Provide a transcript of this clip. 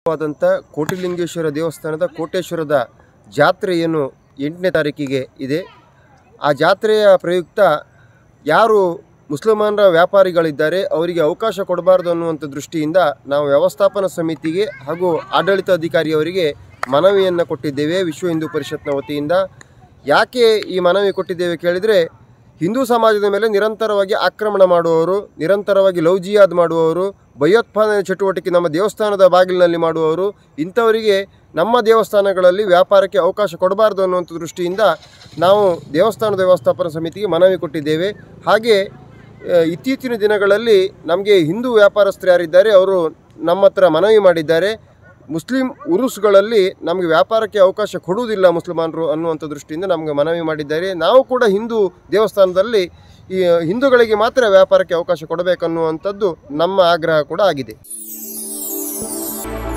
ವಾದಂಥ ಕೋಟಿಲಿಂಗೇಶ್ವರ ದೇವಸ್ಥಾನದ ಕೋಟೇಶ್ವರದ ಜಾತ್ರೆ ಏನು ಎಂಟನೇ ತಾರೀಕಿಗೆ ಇದೆ ಆ ಜಾತ್ರೆಯ ಪ್ರಯುಕ್ತ ಯಾರು ಮುಸಲ್ಮಾನರ ವ್ಯಾಪಾರಿಗಳಿದ್ದಾರೆ ಅವರಿಗೆ ಅವಕಾಶ ಕೊಡಬಾರ್ದು ಅನ್ನುವಂಥ ದೃಷ್ಟಿಯಿಂದ ನಾವು ವ್ಯವಸ್ಥಾಪನಾ ಸಮಿತಿಗೆ ಹಾಗೂ ಆಡಳಿತಾಧಿಕಾರಿಯವರಿಗೆ ಮನವಿಯನ್ನು ಕೊಟ್ಟಿದ್ದೇವೆ ವಿಶ್ವ ಹಿಂದೂ ಪರಿಷತ್ನ ವತಿಯಿಂದ ಯಾಕೆ ಈ ಮನವಿ ಕೊಟ್ಟಿದ್ದೇವೆ ಕೇಳಿದರೆ ಹಿಂದೂ ಸಮಾಜದ ಮೇಲೆ ನಿರಂತರವಾಗಿ ಆಕ್ರಮಣ ಮಾಡುವವರು ನಿರಂತರವಾಗಿ ಲವ್ ಜಿಯಾದ್ ಮಾಡುವವರು ಭಯೋತ್ಪಾದನೆ ಚಟುವಟಿಕೆ ನಮ್ಮ ದೇವಸ್ಥಾನದ ಬಾಗಿಲಿನಲ್ಲಿ ಮಾಡುವವರು ಇಂಥವರಿಗೆ ನಮ್ಮ ದೇವಸ್ಥಾನಗಳಲ್ಲಿ ವ್ಯಾಪಾರಕ್ಕೆ ಅವಕಾಶ ಕೊಡಬಾರ್ದು ಅನ್ನುವಂಥ ದೃಷ್ಟಿಯಿಂದ ನಾವು ದೇವಸ್ಥಾನದ ವ್ಯವಸ್ಥಾಪನಾ ಸಮಿತಿಗೆ ಮನವಿ ಕೊಟ್ಟಿದ್ದೇವೆ ಹಾಗೆ ಆ, ಇತ್ತೀಚಿನ ದಿನಗಳಲ್ಲಿ ನಮಗೆ ಹಿಂದೂ ವ್ಯಾಪಾರಸ್ಥರು ಯಾರಿದ್ದಾರೆ ಅವರು ನಮ್ಮ ಹತ್ರ ಮನವಿ ಮಾಡಿದ್ದಾರೆ ಮುಸ್ಲಿಂ ಉರುಸ್ಗಳಲ್ಲಿ ನಮಗೆ ವ್ಯಾಪಾರಕ್ಕೆ ಅವಕಾಶ ಕೊಡುವುದಿಲ್ಲ ಮುಸಲ್ಮಾನರು ಅನ್ನುವಂಥ ದೃಷ್ಟಿಯಿಂದ ನಮಗೆ ಮನವಿ ಮಾಡಿದ್ದಾರೆ ನಾವು ಕೂಡ ಹಿಂದೂ ದೇವಸ್ಥಾನದಲ್ಲಿ ಈ ಹಿಂದೂಗಳಿಗೆ ಮಾತ್ರ ವ್ಯಾಪಾರಕ್ಕೆ ಅವಕಾಶ ಕೊಡಬೇಕನ್ನುವಂಥದ್ದು ನಮ್ಮ ಆಗ್ರಹ ಕೂಡ ಆಗಿದೆ